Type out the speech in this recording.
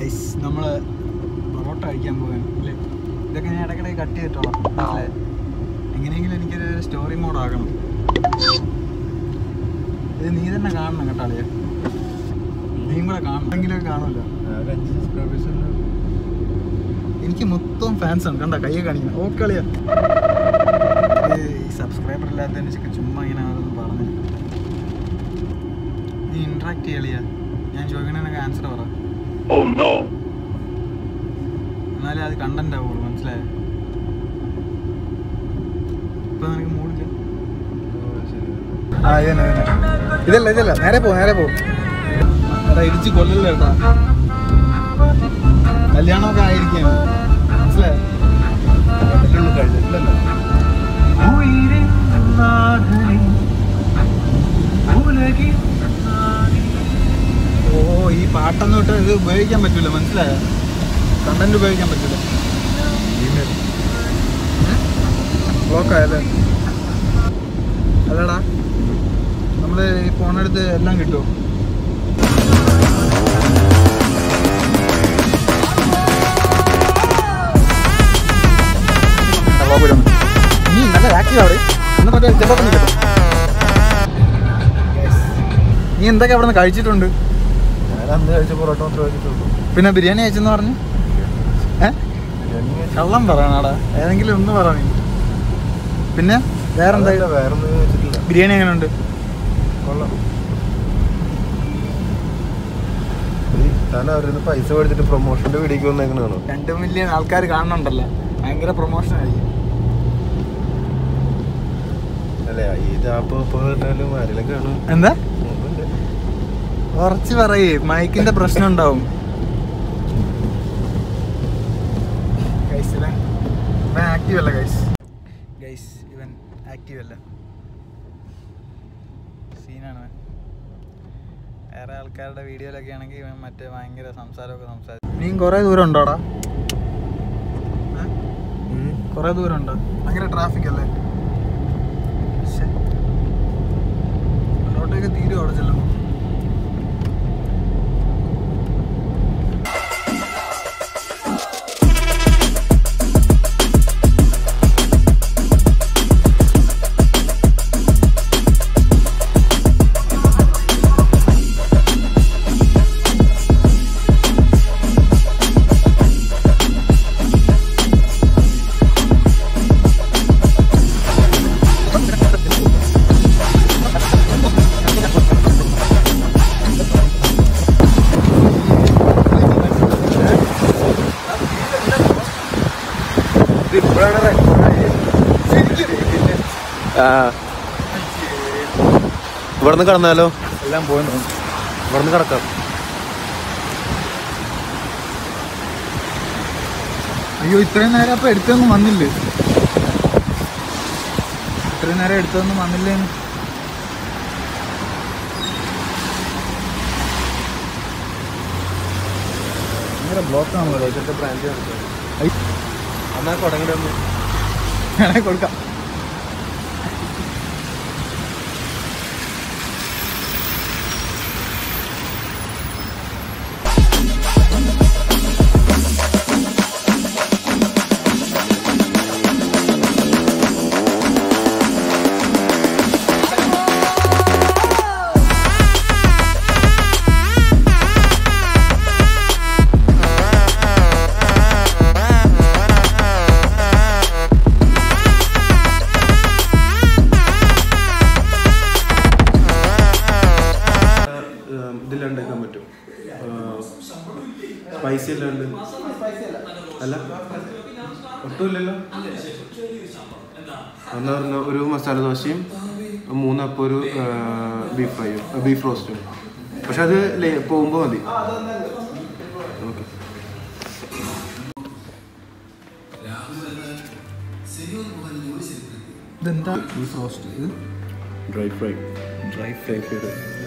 Guys നമ്മൾ പൊറോട്ട കഴിക്കാൻ പോവാണ് അല്ലേ ഇതൊക്കെ ഞാൻ ഇടയ്ക്കിടയ്ക്ക് കട്ട് ചെയ്തിട്ടോളാം അല്ലേ എങ്ങനെയെങ്കിലും എനിക്കൊരു സ്റ്റോറി മോഡ് ആക്കണം ഇത് നീ തന്നെ കാണണം കേട്ടോ അളിയ നീയും കൂടെ കാണണമെങ്കിലും കാണുമല്ലോ എനിക്ക് മൊത്തം ഫാൻസ് ആണ് കണ്ട കയ്യെ കാണിക്കണം ഓക്കെ കളിയാ ഇത് ഈ സബ്സ്ക്രൈബർ ഇല്ലാത്തതിന് വെച്ചൊക്കെ ചുമ്മാ ഇങ്ങനെ ഓരോന്ന് പറഞ്ഞു നീ ഇന്ററാക്ട് ചെയ്യളിയാ ഞാൻ ചോദിക്കണതിനൊക്കെ ആൻസർ പറ എന്നാലേ അത് കണ്ടന്റ് ആവുള്ളൂ മനസ്സിലായോ ഇപ്പൊ നിനക്ക് മൂടില്ല ആ ഇതന്നെ ഇതന്നെ ഇതല്ല ഇതല്ല നേരെ പോ നേരെ പോ എടാ ഇടിച്ച് കൊല്ലല്ലോ കേട്ടാ കല്യാണമൊക്കെ ആയിരിക്കും മനസ്സിലായോ കഴിഞ്ഞിട്ടില്ലല്ലോ ഓ ഈ പാട്ടൊന്നും ഇട്ട് ഇത് ഉപയോഗിക്കാൻ പറ്റൂല മനസ്സിലായോ കണ്ടന്റ് ഉപയോഗിക്കാൻ പറ്റൂല ബ്ലോക്ക് ആയല്ലേ അല്ലടാ നമ്മള് ഈ ഫോണെടുത്ത് എല്ലാം കിട്ടുമോ നീ നല്ല ആക്റ്റീവ് അവിടെ ഒന്ന് മറ്റേ ജമ്പൊക്കെ നീ കേട്ടോ നീ എന്തൊക്കെ അവിടെ നിന്ന് കഴിച്ചിട്ടുണ്ട് ഞാൻ അന്ന് കഴിച്ച പൊറോട്ട മാത്രമേ കഴിച്ചിട്ടുള്ളൂ പിന്നെ ബിരിയാണി കഴിച്ചെന്ന് പറഞ്ഞു ഏ കള്ളം പറയണടാ ഏതെങ്കിലും ഒന്ന് പറ നീ പിന്നെ വേറെന്താ അതല്ല, വേറൊന്നും കഴിച്ചിട്ടില്ല ബിരിയാണി എങ്ങനെയുണ്ട് കൊള്ളാം ഈ താൻ അവരിന്ന് പൈസ മേടിച്ചിട്ട് പ്രൊമോഷന്റെ വീഡിയോക്ക് വന്നേക്കണാണോ രണ്ട് മില്യൺ ആൾക്കാർ കാണുന്നുണ്ടല്ലോ ഭയങ്കര പ്രൊമോഷൻ ആയിരിക്കും അല്ലേ ഇത് ആപ്പ് ഇപ്പൊ കേട്ടാലും ആരെങ്കിലും കാണും എന്താ നോക്കണ്ടേ? കുറച്ച് പറയേ മൈക്കിന്റെ പ്രശ്നം ഉണ്ടാവും ഗൈസ് ഇവൻ ഇവൻ ആക്റ്റീവ് അല്ല ഗൈസ് ഗൈസ് ഇവൻ ആക്റ്റീവ് അല്ല സീനാണ് ഇവൻ വേറെ ആൾക്കാരുടെ വീഡിയോയിലൊക്കെ ആണെങ്കിൽ ഇവൻ മറ്റേ ഭയങ്കര സംസാരമൊക്കെ സംസാരിക്കും നീ കുറേ ദൂരം ഉണ്ടോടാ ഉം. കുറേ ദൂരം ഉണ്ടോ ഭയങ്കര ട്രാഫിക് അല്ലേ ശ്ശെ. പൊറോട്ടയൊക്കെ തീരും അവിടെ ചെല്ലുമ്പോൾ ഇവിടുന്ന് കടന്നാലോ എല്ലാം പോയെന്ന് ഇവിടുന്ന് കടക്കാം അയ്യോ ഇത്രയും നേരം അപ്പൊ എടുത്തൊന്നും വന്നില്ലേ ഇത്രയും നേരം എടുത്തൊന്നും വന്നില്ലേ ഭയങ്കര ബ്ലോക്ക് ആണല്ലോ ഇതൊക്കെ ബ്രാൻഡ് ഐ, എന്നാ കൊടങ്ങടെ ഒന്ന് വേണേ കൊടുക്കാം ഇതിലുണ്ടാക്കാൻ പറ്റും സ്പൈസി അല്ലാണ്ട് അല്ല ഒട്ടുമില്ലല്ലോ എന്നാ പറഞ്ഞ ഒരു മസാല ദോശയും മൂന്നപ്പം ഒരു ബീഫ് ഫ്രൈയും ബീഫ് റോസ്റ്റും പക്ഷെ അത് പോകുമ്പോൾ മതി ഓക്കെ ഇതെന്താ ബീഫ് റോസ്റ്റ് ഇത് dry fry dry fry fried